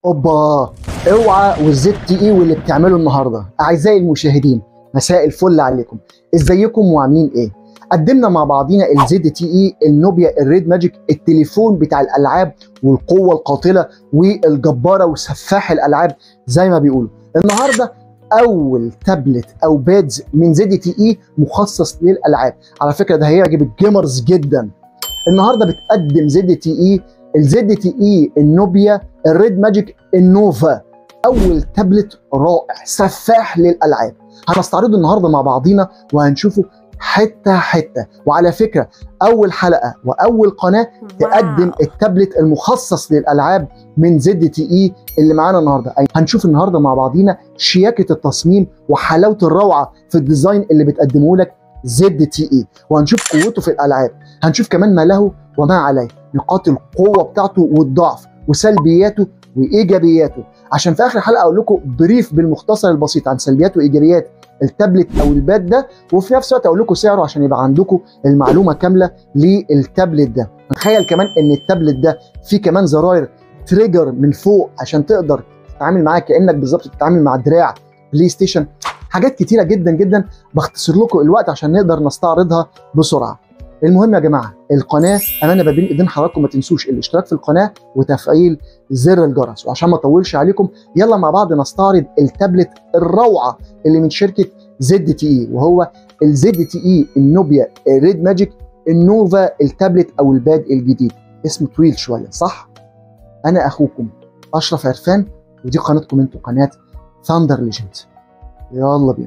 اوبا اوعى والزد تي اي واللي بتعمله النهارده اعزائي المشاهدين مساء الفل عليكم ازيكم وعاملين ايه قدمنا مع بعضينا الزد تي اي النوبيا الريد ماجيك التليفون بتاع الالعاب والقوه القاتله والجباره وسفاح الالعاب زي ما بيقولوا النهارده اول تابلت او بادز من زد تي اي مخصص للالعاب على فكره ده هيعجب الجيمرز جدا النهارده بتقدم زد تي اي الزد تي اي النوبيا الريد ماجيك النوفا اول تابلت رائع سفاح للالعاب هنستعرضه النهارده مع بعضينا وهنشوفه حته حته وعلى فكره اول حلقه واول قناه تقدم التابلت المخصص للالعاب من زد تي اي اللي معانا النهارده أي هنشوف النهارده مع بعضينا شياكه التصميم وحلاوه الروعه في الديزاين اللي بتقدمه لك زد تي اي وهنشوف قوته في الالعاب هنشوف كمان ما له وما عليه نقاط القوه بتاعته والضعف وسلبياته وايجابياته عشان في اخر الحلقه اقول لكم بريف بالمختصر البسيط عن سلبيات وايجابيات التابلت او الباد ده وفي نفس الوقت اقول لكم سعره عشان يبقى عندكم المعلومه كامله للتابلت ده تخيل كمان ان التابلت ده فيه كمان زراير تريجر من فوق عشان تقدر تتعامل معاه كانك بالظبط بتتعامل مع دراع بلاي ستيشن حاجات كتيره جدا جدا بختصر لكم الوقت عشان نقدر نستعرضها بسرعه المهم يا جماعه القناه امانه ما بين ايدين حضراتكم ما تنسوش الاشتراك في القناه وتفعيل زر الجرس وعشان ما اطولش عليكم يلا مع بعض نستعرض التابلت الروعه اللي من شركه زد تي اي وهو الزد تي اي النوبيا ريد ماجيك النوفا التابلت او الباد الجديد اسم طويل شويه صح انا اخوكم اشرف عرفان ودي قناتكم انتوا قناه ثاندر ليجند يلا بينا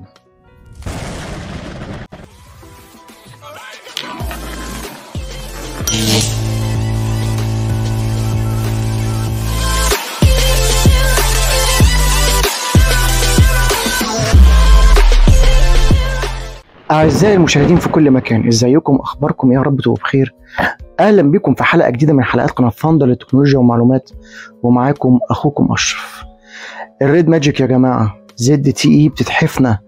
أعزائي المشاهدين في كل مكان ازيكم اخباركم يا رب تبقوا بخير اهلا بكم في حلقه جديده من حلقات قناه ثاندر للتكنولوجيا والمعلومات ومعاكم اخوكم اشرف الريد ماجيك يا جماعه زد تي اي بتتحفنا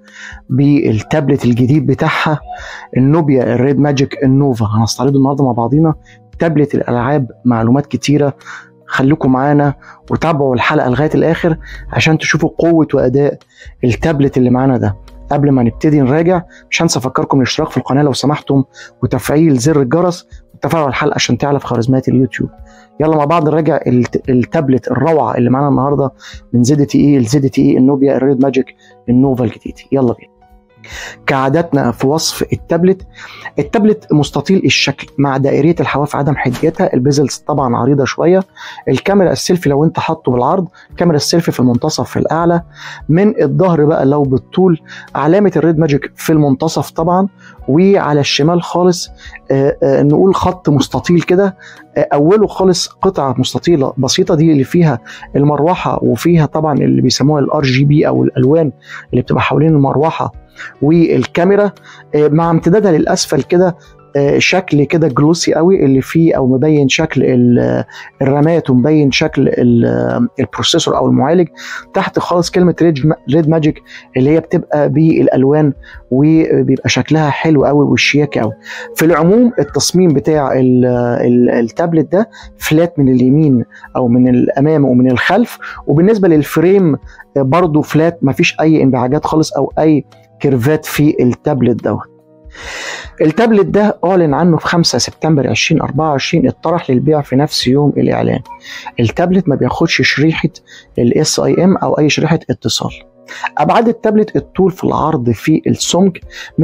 بالتابلت الجديد بتاعها النوبيا الريد ماجيك النوفا هنستعرضه النهارده مع بعضينا تابلت الالعاب معلومات كتيره خليكم معانا وتابعوا الحلقه لغايه الاخر عشان تشوفوا قوه واداء التابلت اللي معانا ده قبل ما نبتدي نراجع مش هنسى افكركم الاشتراك في القناه لو سمحتم وتفعيل زر الجرس وتفاعلوا الحلقه عشان تعلى في خوارزميات اليوتيوب يلا مع بعض نراجع الت- التابلت الروعه اللي معانا النهارده من زد تي اي لزد تي اي النوبيا الريد ماجيك النوفا الجديد يلا بينا كعاداتنا في وصف التابلت التابلت مستطيل الشكل مع دائريه الحواف عدم حديتها البيزلز طبعا عريضه شويه الكاميرا السيلفي لو انت حاطه بالعرض كاميرا السيلفي في المنتصف في الاعلى من الظهر بقى لو بالطول علامه الريد ماجيك في المنتصف طبعا وعلى الشمال خالص آه، آه، نقول خط مستطيل كده آه، اوله خالص قطعه مستطيله بسيطه دي اللي فيها المروحه وفيها طبعا اللي بيسموها الار جي بي او الالوان اللي بتبقى حوالين المروحه والكاميرا آه، مع امتدادها للاسفل كده آه، شكل كده جلوسي قوي اللي فيه او مبين شكل ال- الرامات ومبين شكل ال- البروسيسور او المعالج تحت خالص كلمه ريد ريد ماجيك اللي هي بتبقى بالالوان وبيبقى شكلها حلو قوي والشياكه قوي في العموم التصميم بتاع ال ال التابلت ده فلات من اليمين او من الامام ومن الخلف وبالنسبه للفريم برضه فلات مفيش اي انبعاجات خالص او اي كيرفات في التابلت دوت التابلت ده اعلن عنه في 5 سبتمبر 2024 اتطرح للبيع في نفس يوم الاعلان التابلت ما بياخدش شريحه الاس اي ام او اي شريحه اتصال ابعاد التابلت الطول في العرض في السمك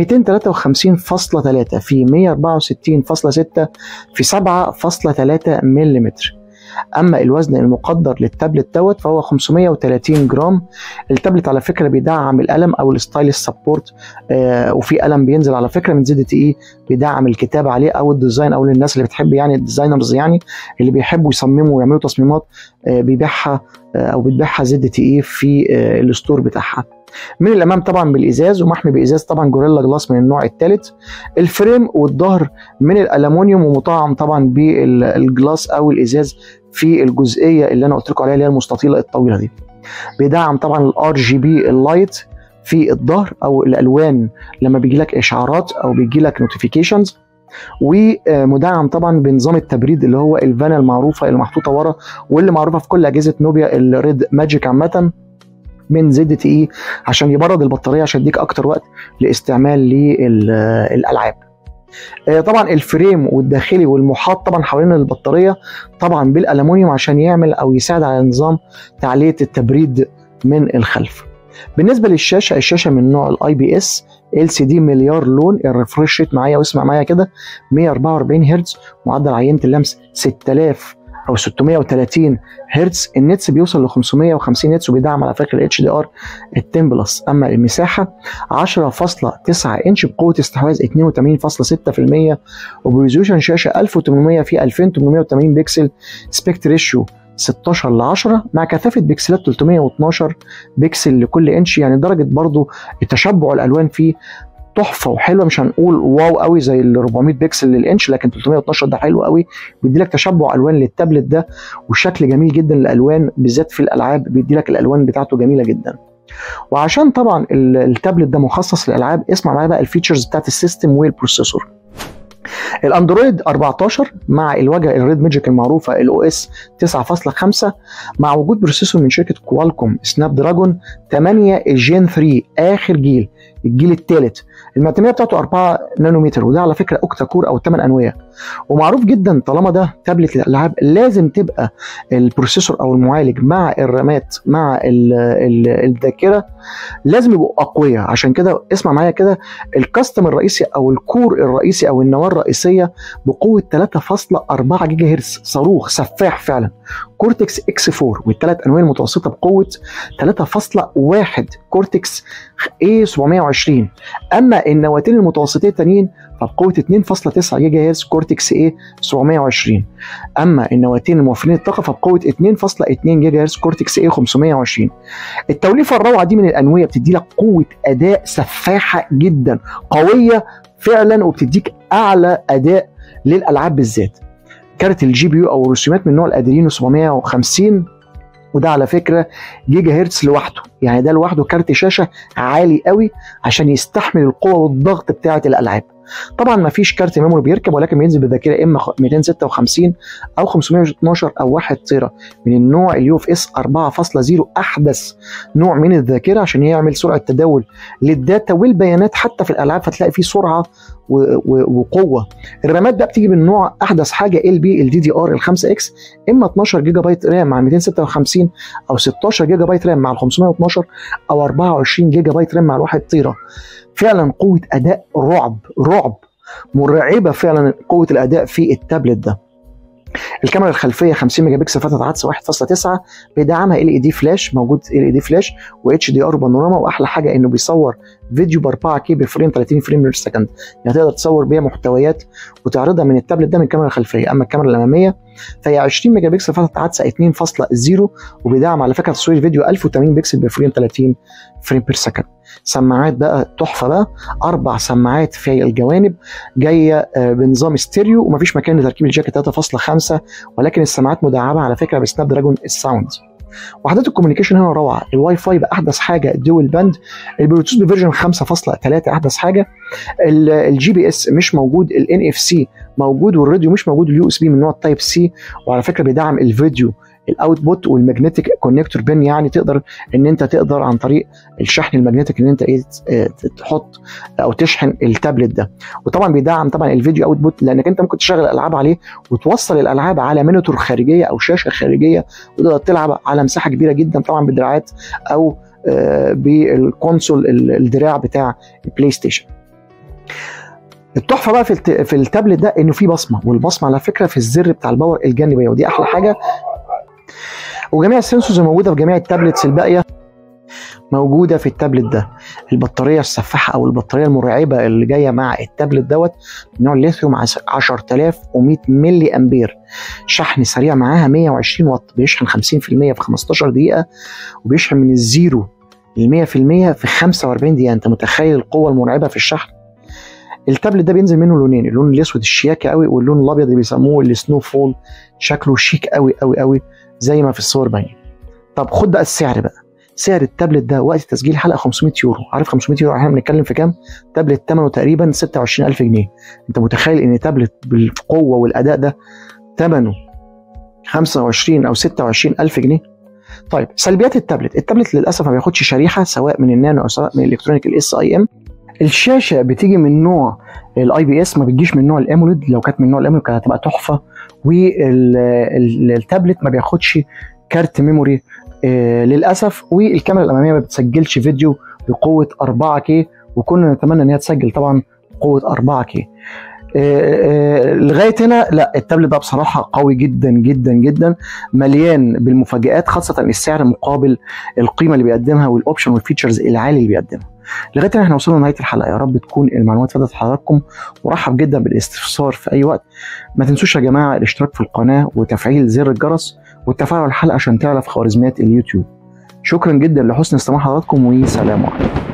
253.3 في 164.6 في 7.3 ملم اما الوزن المقدر للتابلت دوت فهو 530 جرام التابلت على فكره بيدعم القلم او الستايلس سبورت آه وفي قلم بينزل على فكره من زد تي اي بيدعم الكتابه عليه او الديزاين او للناس اللي بتحب يعني الديزاينرز يعني اللي بيحبوا يصمموا ويعملوا تصميمات آه بيبيعها آه او بتبيعها زد تي اي في آه الستور بتاعها من الامام طبعا بالازاز ومحمي بازاز طبعا جوريلا جلاس من النوع الثالث الفريم والظهر من الالومنيوم ومطعم طبعا بالجلاس او الازاز في الجزئيه اللي انا قلت لكم عليها اللي هي المستطيله الطويله دي بيدعم طبعا الار جي بي اللايت في الظهر او الالوان لما بيجي لك اشعارات او بيجي لك نوتيفيكيشنز ومدعم طبعا بنظام التبريد اللي هو الفانا المعروفه اللي محطوطه ورا واللي معروفه في كل اجهزه نوبيا الريد ماجيك عامه من زد تي اي عشان يبرد البطاريه عشان يديك اكتر وقت لاستعمال للالعاب آه، طبعا الفريم والداخلي والمحاط طبعا حوالين البطاريه طبعا بالالومنيوم عشان يعمل او يساعد على نظام تعليه التبريد من الخلف بالنسبه للشاشه الشاشه من نوع الاي بي اس ال سي دي مليار لون الريفرش ريت معايا واسمع معايا كده 144 هرتز معدل عينه اللمس 6000 او 630 هرتز النتس بيوصل ل 550 نتس وبيدعم على فكره الاتش دي ار ال 10 بلس اما المساحه 10.9 انش بقوه استحواذ 82.6% وبريزولوشن شاشه 1800 في 2880 بكسل سبيكت ريشيو 16 ل 10 مع كثافه بكسلات 312 بكسل لكل انش يعني درجه برضو التشبع الالوان فيه تحفه وحلوه مش هنقول واو قوي زي ال 400 بكسل للانش لكن 312 ده حلو قوي بيدي لك تشبع الوان للتابلت ده وشكل جميل جدا للالوان بالذات في الالعاب بيدي لك الالوان بتاعته جميله جدا وعشان طبعا التابلت ده مخصص للالعاب اسمع معايا بقى الفيتشرز بتاعت السيستم والبروسيسور الاندرويد 14 مع الواجهه الريد ماجيك المعروفه الاو اس 9.5 مع وجود بروسيسور من شركه كوالكوم سناب دراجون 8 جين 3 اخر جيل الجيل الثالث المعتمديه بتاعته 4 نانومتر وده على فكره اوكتا كور او 8 انويه ومعروف جدا طالما ده تابلت للالعاب لازم تبقى البروسيسور او المعالج مع الرامات مع الذاكره لازم يبقوا اقوياء عشان كده اسمع معايا كده الكاستم الرئيسي او الكور الرئيسي او النواه الرئيسيه بقوه 3.4 جيجا هرتز صاروخ سفاح فعلا كورتكس اكس 4 والثلاث انواع المتوسطه بقوه 3.1 كورتكس اي 720 اما النواتين المتوسطين التانيين فبقوه 2.9 جيجا هرتز كورتكس اي 720 اما النواتين الموفرين الطاقه فبقوه 2.2 جيجا هرتز كورتكس اي 520 التوليفه الروعه دي من الانويه بتدي لك قوه اداء سفاحه جدا قويه فعلا وبتديك اعلى اداء للالعاب بالذات كارت الجي بي يو او الرسومات من نوع الادرينو 750 وده على فكره جيجا هرتز لوحده يعني ده لوحده كارت شاشه عالي قوي عشان يستحمل القوه والضغط بتاعه الالعاب طبعا ما فيش كارت ميموري بيركب ولكن بينزل بذاكره اما 256 او 512 او 1 تيرا من النوع اليو اف اس 4.0 احدث نوع من الذاكره عشان يعمل سرعه تداول للداتا والبيانات حتى في الالعاب فتلاقي فيه سرعه وقوه الرامات بقى بتيجي من نوع احدث حاجه ال بي الدي دي ار ال 5 اكس اما 12 جيجا بايت رام مع 256 او 16 جيجا بايت رام مع ال 512 او 24 جيجا بايت رام مع ال 1 تيرا فعلا قوه اداء رعب رعب مرعبه فعلا قوه الاداء في التابلت ده الكاميرا الخلفيه 50 ميجا بكسل فتحه عدسه 1.9 بيدعمها ال اي دي فلاش موجود ال اي دي فلاش واتش دي ار بانوراما واحلى حاجه انه بيصور فيديو ب 4 كي بفريم 30 فريم بير سكند يعني تقدر تصور بيها محتويات وتعرضها من التابلت ده من الكاميرا الخلفيه اما الكاميرا الاماميه فهي 20 ميجا بكسل فتحه عدسه 2.0 وبيدعم على فكره تصوير فيديو 1080 بكسل بفريم 30 فريم بير سكند سماعات بقى تحفه بقى اربع سماعات في الجوانب جايه بنظام ستيريو ومفيش مكان لتركيب الجاك 3.5 ولكن السماعات مدعمه على فكره بسناب دراجون الساوند وحدات الكوميونيكيشن هنا روعه الواي فاي باحدث حاجه الدول باند البلوتوث بفيرجن 5.3 احدث حاجه الجي بي اس مش موجود الان اف سي موجود والراديو مش موجود اليو اس بي من نوع تايب سي وعلى فكره بيدعم الفيديو الاوتبوت والماجنتيك كونكتور بين يعني تقدر ان انت تقدر عن طريق الشحن الماجنتيك ان انت ايه تحط او تشحن التابلت ده وطبعا بيدعم طبعا الفيديو اوتبوت لانك انت ممكن تشغل الالعاب عليه وتوصل الالعاب على مونيتور خارجيه او شاشه خارجيه وتقدر تلعب على مساحه كبيره جدا طبعا بالدراعات او بالكونسول الدراع بتاع البلاي ستيشن التحفه بقى في في التابلت ده انه في بصمه والبصمه على فكره في الزر بتاع الباور الجانبيه ودي احلى حاجه وجميع السنسورز الموجوده في جميع التابلتس الباقيه موجوده في التابلت ده البطاريه السفاحه او البطاريه المرعبه اللي جايه مع التابلت دوت نوع الليثيوم 10100 ملي امبير شحن سريع معاها 120 واط بيشحن 50% في 15 دقيقه وبيشحن من الزيرو ل 100% في 45 دقيقه انت متخيل القوه المرعبه في الشحن التابلت ده بينزل منه لونين اللون الاسود الشياكه قوي واللون الابيض اللي بيسموه السنو فول شكله شيك قوي قوي قوي زي ما في الصور باين طب خد بقى السعر بقى سعر التابلت ده وقت تسجيل الحلقه 500 يورو عارف 500 يورو احنا بنتكلم في كام تابلت ثمنه تقريبا 26000 جنيه انت متخيل ان تابلت بالقوه والاداء ده ثمنه 25 او 26 الف جنيه طيب سلبيات التابلت التابلت للاسف ما بياخدش شريحه سواء من النانو او سواء من الالكترونيك الاس اي ام الشاشه بتيجي من نوع الاي بي اس ما بتجيش من نوع الاموليد لو كانت من نوع الاموليد كانت هتبقى تحفه والتابلت ما بياخدش كارت ميموري آه للاسف والكاميرا الاماميه ما بتسجلش فيديو بقوه 4K وكنا نتمنى ان هي تسجل طبعا قوه 4K لغايه هنا لا التابلت ده بصراحه قوي جدا جدا جدا مليان بالمفاجات خاصه السعر مقابل القيمه اللي بيقدمها والاوبشن والفيتشرز العالي اللي بيقدمها لغايه هنا احنا وصلنا لنهايه الحلقه يا رب تكون المعلومات فادت حضراتكم ورحب جدا بالاستفسار في اي وقت ما تنسوش يا جماعه الاشتراك في القناه وتفعيل زر الجرس والتفاعل الحلقه عشان تعرف خوارزميات اليوتيوب شكرا جدا لحسن استماع حضراتكم وسلام عليكم